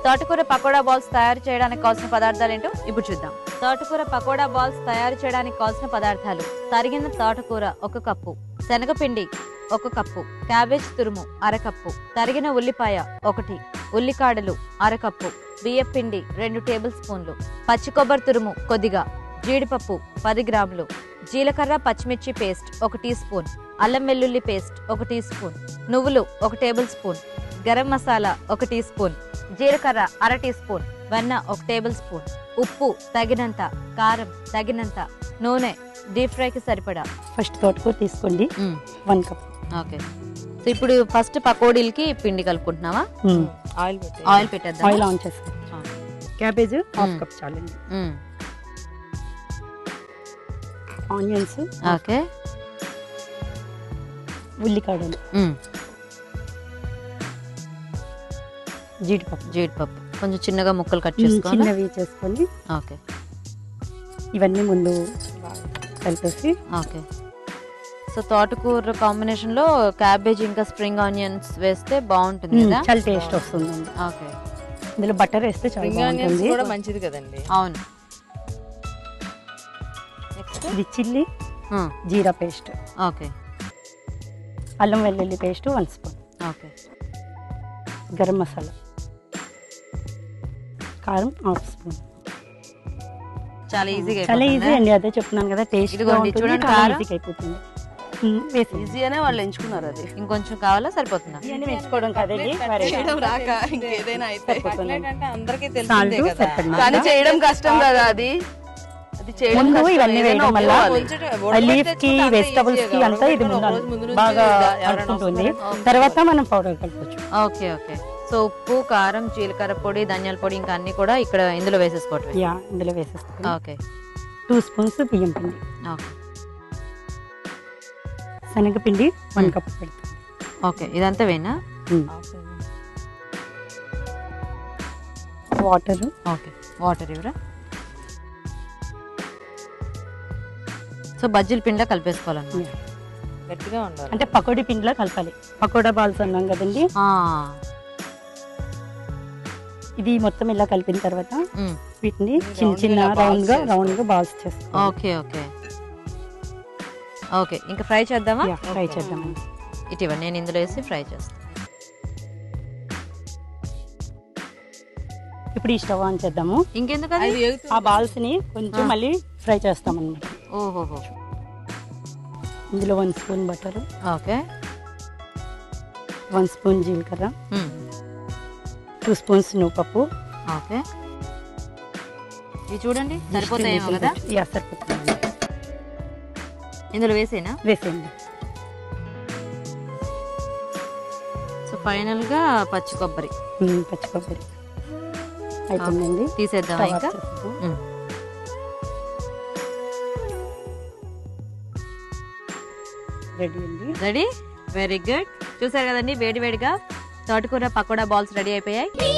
తోటకూర పకోడా బాల్స్ తయారు చేయడానికి కావాల్సిన పదార్థాలు ఏంటో ఇప్పుడు చూద్దాం తోటకూర పకోడా బాల్స్ తయారు చేయడానికి కావాల్సిన పదార్థాలు తరిగిన తోటకూర ఒక కప్పు శనగపిండి ఒక కప్పు క్యాబేజ్ తురుము అరకప్పు తరిగిన ఉల్లిపాయ ఒకటి ఉల్లికాడలు అరకప్పు బియ్యం పిండి రెండు టేబుల్ స్పూన్లు పచ్చి కొబ్బరి తురుము కొద్దిగా జీడిపప్పు పది గ్రాములు జీలకర్ర పచ్చిమిర్చి పేస్ట్ ఒక టీ స్పూన్ అల్లం వెల్లుల్లి పేస్ట్ ఒక టీ స్పూన్ నువ్వులు ఒక టేబుల్ స్పూన్ గరం మసాలా ఒక టీ స్పూన్ జీలకర్ర అర టీ స్పూన్ వెన్న ఒక టేబుల్ స్పూన్ ఉప్పు తగినంత కారం తగినంత నూనె డీప్ ఫ్రైకి సరిపడా ఫస్ట్ తోటకూర తీసుకోండి వన్ కప్ ఓకే సో ఇప్పుడు ఫస్ట్ పకోడీలకి పిండి కలుపుకుంటున్నావా ఆయిల్ పెట్టి ఆయిల్ పెట్టేద్దాం ఆయిల్ ఆన్ చేస్తాం క్యాబేజ్ హాఫ్ కప్ చాలండి ఆనియన్స్ ఓకే ఉల్లికాడలు జీడిపప్పు జీడిపప్పు కొంచెం చిన్నగా ముక్కలు కట్ చేసుకోవాలి చిన్నవి చేసుకొని ఓకే ఇవన్నీ ముందు కలిపేసి ఓకే సో తోటకూర కాంబినేషన్ లో క్యాబేజ్ ఇంకా స్ప్రింగ్ ఆనియన్స్ వేస్తే బాగుంటుంది మ్మ్, కదా చాలా టేస్ట్ వస్తుందండి ఓకే ఇందులో బటర్ వేస్తే చాలా స్ప్రింగ్ ఆనియన్స్ బాగుంటుంది కూడా మంచిది కదండి అవును నెక్స్ట్ ఇది చిల్లీ జీరా పేస్ట్ ఓకే అల్లం వెల్లుల్లి paste one spoon okay garam masala కారం హాఫ్ స్పూన్ చాలా ఈజీగా చాలా ఈజీ అండి అదే చెప్తున్నాను కదా టేస్ట్ ఇదిగోండి, చూడండి కారం. ఈజీగా అయిపోతుంది మ్మ్, వేసేయండి. ఈజీ అనే వాళ్ళు ఎంచుకున్నారు అది ఇంకొంచెం కావాలా సరిపోతుందా ఇవన్నీ మెచ్చుకోవడం కదండి variety. చేయడం రాక ఇంకేదైనా అయితే సరిపోతుంది. అంటే అందరికీ Salt తెలిసిందే కదా సరిపడినంత. కానీ చేయడం కష్టం కదా అది అది చేయడం ముందు కష్టం. ఇవన్నీ ఏదైనా వేయడం వల్ల ఒకేసారి ఉడకబెట్టి లీఫ్ కి తెచ్చుకుంటే అంతే వెజిటబుల్స్ easy కి గా. అంతా ఇది ఉడకబెట్టుకుని ముందు ఒక రోజు ముందు నుంచి బాగా ఎవరైనా కలుపుకుంటుంది వస్తున్నారా? తర్వాత మనం పౌడర్ కలపచ్చు ఓకే ఓకే సో ఉప్పు కారం జీలకర్ర పొడి ధనియాల పొడి ఇంకా అన్ని కూడా ఇక్కడ ఇందులో వేసేసుకోవటం యా ఇందులో వేసేస్తాం ఓకే టూ స్పూన్స్ బియ్యం పిండి ఓకే శనగపిండి వన్ మ్మ్. కప్ పెడతాం ఓకే ఇదంతా వేనా వాటర్ ఓకే వాటర్ ఇవ్వరా సో బజ్జీల పిండిలో కలిపేసుకోవాలన్నమాట గట్టిగా ఉండాలి అంటే పకోడీ పిండిలో కలపాలి పకోడా బాల్స్ అన్నాం కదండి ఆ, ఇది మొత్తం ఇలా కలిపిన తర్వాత మ్, వీటిని round చిన్న చిన్న ఇలా balls రౌండ్ గా చేసుకోవాలి. రౌండ్ గా బాల్స్ చేస్తాం ఓకే ఓకే ఓకే ఇంకా ఫ్రై చేద్దామా ఫ్రై చేద్దామండి ఇటు ఇవ్వండి నేను ఇందులో వేసి ఫ్రై చేస్తాను ఇప్పుడు ఈ స్టవ్ ఆన్ చేద్దాము ఇంకెందుకు అది అది ఎగుతూ ఆ బాల్స్ ని కొంచెం ఆ. మళ్ళీ ఫ్రై చేస్తాం అన్నమాట ఓహోహో ఇందులో one spoon butter okay one spoon జీలకర్ర మ్, టూ స్పూన్స్ నువ్వుపప్పు ఓకే ఇవి చూడండి సరిపోతాయేమో కదా యా సరిపోతుంది ఇందులో వేసేనా వేసేయండి సో ఫైనల్ గా పచ్చి కొబ్బరి మ్మ్, పచ్చి కొబ్బరి అయిపోయిందండి తీసేద్దామా స్టవ్ ఇంకా ఆఫ్ చేస్తాం. మ్. రెడీ అండి రెడీ వెరీ గుడ్ చూసారు కదండి వేడి వేడిగా తోటకూర పకోడా బాల్స్ రెడీ అయిపోయాయి